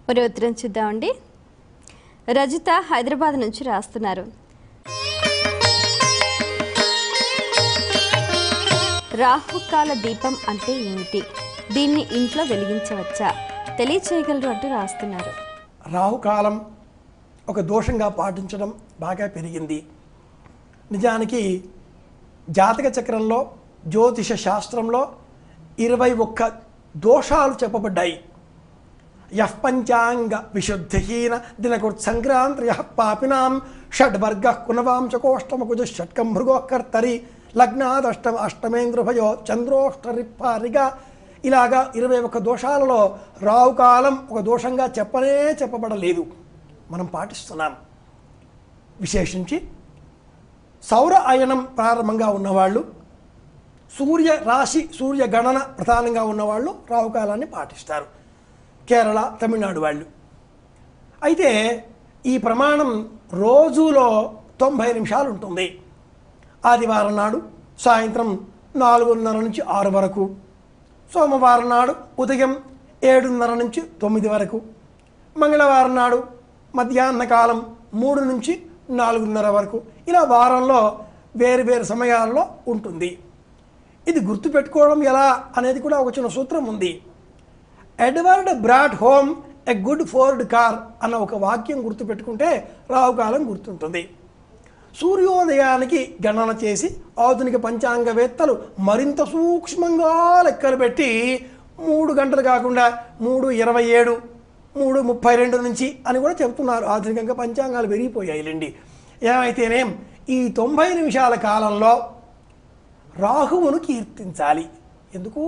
మరి ఉత్తరం చూద్దామండి రజిత హైదరాబాద్ నుంచి రాస్తున్నారు రాహుకాల దీపం అంటే ఏమిటి దీన్ని ఇంట్లో వెలిగించవచ్చా తెలియచేయగలరు అంటూ రాస్తున్నారు రాహుకాలం ఒక దోషంగా పాటించడం బాగా పెరిగింది నిజానికి జాతక చక్రంలో జ్యోతిష శాస్త్రంలో ఇరవై ఒక్క దోషాలు చెప్పబడ్డాయి యః పంచాంగ విశుద్ధిహీన దినకృత్సంక్రాంతి యః పాపినాం షడ్వర్గ కునవాంశకోష్టమకుజ షట్కం భృగోకర్తరి లగ్నాదష్టమ అష్టమేంద్రభయో చంద్రోష్టరిప్పారిగా ఇలాగా ఇరవై ఒక్క దోషాలలో రావుకాలం ఒక దోషంగా చెప్పనే చెప్పబడలేదు మనం పాటిస్తున్నాం విశేషించి సౌర అయనం ప్రారంభంగా ఉన్నవాళ్ళు సూర్య రాశి సూర్య గణన ప్రధానంగా ఉన్నవాళ్ళు రావుకాలాన్ని పాటిస్తారు కేరళ తమిళనాడు వాళ్ళు అయితే ఈ ప్రమాణం రోజులో తొంభై నిమిషాలు ఉంటుంది ఆదివారం నాడు సాయంత్రం నాలుగున్నర నుంచి ఆరు వరకు సోమవారం నాడు ఉదయం ఏడున్నర నుంచి తొమ్మిది వరకు మంగళవారం నాడు మధ్యాహ్న కాలం మూడు నుంచి నాలుగున్నర వరకు ఇలా వారంలో వేరు వేరు సమయాల్లో ఉంటుంది ఇది గుర్తుపెట్టుకోవడం ఎలా అనేది కూడా ఒక చిన్న సూత్రం ఉంది ఎడ్వర్డ్ బ్రాట్ home a good Ford car అన్న ఒక వాక్యం గుర్తుపెట్టుకుంటే రావుకాలం గుర్తుంటుంది సూర్యోదయానికి గణన చేసి ఆధునిక పంచాంగవేత్తలు మరింత సూక్ష్మంగా లెక్కలు పెట్టి మూడు గంటలు కాకుండా మూడు ఇరవై ఏడు మూడు ముప్పై రెండు నుంచి అని కూడా చెప్తున్నారు ఆధునికంగా పంచాంగాలు పెరిగిపోయాయిలేండి ఏమైతేనేం ఈ తొంభై నిమిషాల కాలంలో రాహువును కీర్తించాలి ఎందుకు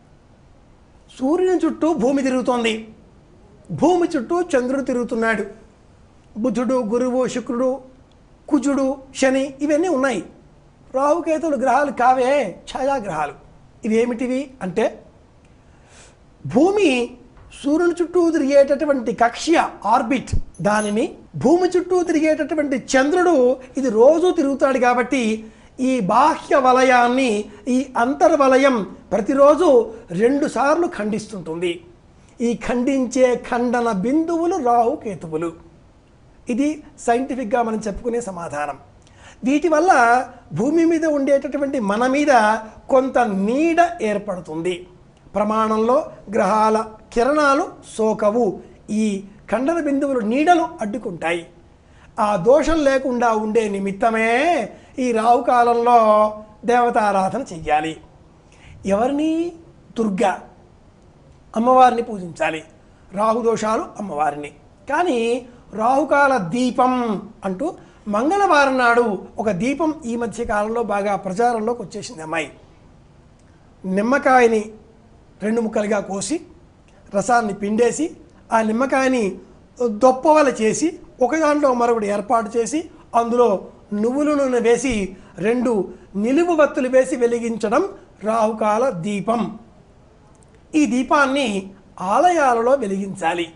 సూర్యుని చుట్టూ భూమి తిరుగుతోంది భూమి చుట్టూ చంద్రుడు తిరుగుతున్నాడు బుధుడు గురువు శుక్రుడు కుజుడు శని ఇవన్నీ ఉన్నాయి రాహుకేతులు గ్రహాలు కావే ఛాయాగ్రహాలు ఇవేమిటివి అంటే భూమి సూర్యుని చుట్టూ తిరిగేటటువంటి కక్ష్య ఆర్బిట్ దానిని భూమి చుట్టూ తిరిగేటటువంటి చంద్రుడు ఇది రోజు తిరుగుతాడు కాబట్టి ఈ బాహ్య వలయాన్ని ఈ అంతర్వలయం ప్రతిరోజు రెండు సార్లు ఖండిస్తుంటుంది ఈ ఖండించే ఖండన బిందువులు రాహు కేతువులు ఇది సైంటిఫిక్గా మనం చెప్పుకునే సమాధానం వీటి వల్ల భూమి మీద ఉండేటటువంటి మన మీద కొంత నీడ ఏర్పడుతుంది ప్రమాణంలో గ్రహాల కిరణాలు సోకవు ఈ ఖండన బిందువులు నీడలు అడ్డుకుంటాయి ఆ దోషం లేకుండా ఉండే నిమిత్తమే ఈ రావు కాలంలో దేవతారాధన చెయ్యాలి ఎవరిని దుర్గా అమ్మవారిని పూజించాలి రాహుదోషాలు అమ్మవారిని కానీ రాహుకాల దీపం అంటూ మంగళవారం నాడు ఒక దీపం ఈ మధ్య కాలంలో బాగా ప్రచారంలోకి వచ్చేసింది అమ్మాయి నిమ్మకాయని రెండు ముక్కలుగా కోసి రసాన్ని పిండేసి ఆ నిమ్మకాయని దొప్పవల చేసి ఒక దాంట్లో మరొకటి ఏర్పాటు చేసి అందులో నువ్వుల నూనె వేసి రెండు నిలువు వత్తులు వేసి వెలిగించడం రాహుకాల దీపం ఈ దీపాన్ని ఆలయాలలో వెలిగించాలి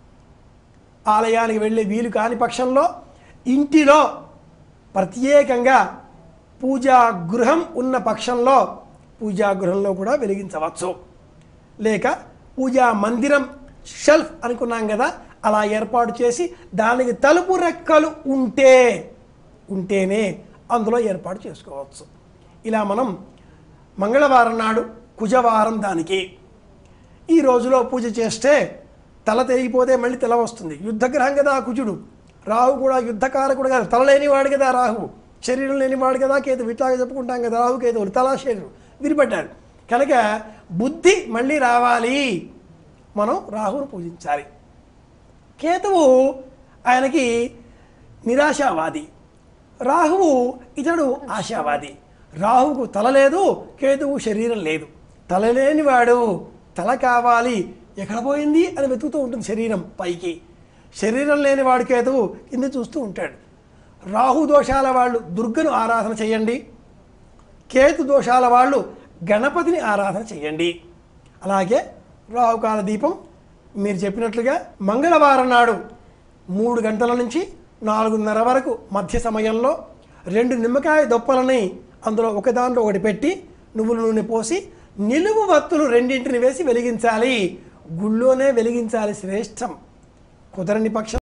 ఆలయానికి వెళ్ళే వీలు కాని పక్షంలో ఇంటిలో ప్రత్యేకంగా పూజా గృహం ఉన్న పక్షంలో పూజా గృహంలో కూడా వెలిగించవచ్చు లేక పూజా మందిరం షెల్ఫ్ అనుకున్నాం కదా అలా ఏర్పాటు చేసి దానికి తలుపు రెక్కలు ఉంటే ఉంటేనే అందులో ఏర్పాటు చేసుకోవచ్చు ఇలా మనం మంగళవారం నాడు కుజవారం దానికి ఈ రోజులో పూజ చేస్తే తల తెగిపోతే మళ్ళీ తెల వస్తుంది యుద్ధగ్రహం కదా కుజుడు రాహు కూడా యుద్ధకారకుడు కదా తల లేనివాడు కదా రాహు శరీరం లేనివాడు కదా కేతు ఇట్లాగా చెప్పుకుంటాం కదా రాహు కేతువులు తల శరీరం విరిపడ్డాడు కనుక బుద్ధి మళ్ళీ రావాలి మనం రాహువును పూజించాలి కేతువు ఆయనకి నిరాశావాది రాహువు ఇతడు ఆశావాది రాహువుకు తల లేదు కేతువు శరీరం లేదు తల లేనివాడు తల కావాలి ఎక్కడ పోయింది అని వెతుకుతూ ఉంటుంది శరీరం పైకి శరీరం లేనివాడు కేతువు కింద చూస్తూ ఉంటాడు రాహు దోషాల వాళ్ళు దుర్గను ఆరాధన చేయండి కేతు దోషాల వాళ్ళు గణపతిని ఆరాధన చేయండి అలాగే రాహుకాల దీపం మీరు చెప్పినట్లుగా మంగళవారం నాడు మూడు గంటల నుంచి నాలుగున్నర వరకు మధ్య సమయంలో రెండు నిమ్మకాయ దొప్పలని అందులో ఒక దాంట్లో ఒకటి పెట్టి నువ్వుల నూనె పోసి నిలువు వత్తులు రెండింటిని వేసి వెలిగించాలి గుళ్ళోనే వెలిగించాలి శ్రేష్టం కుదరని పక్షం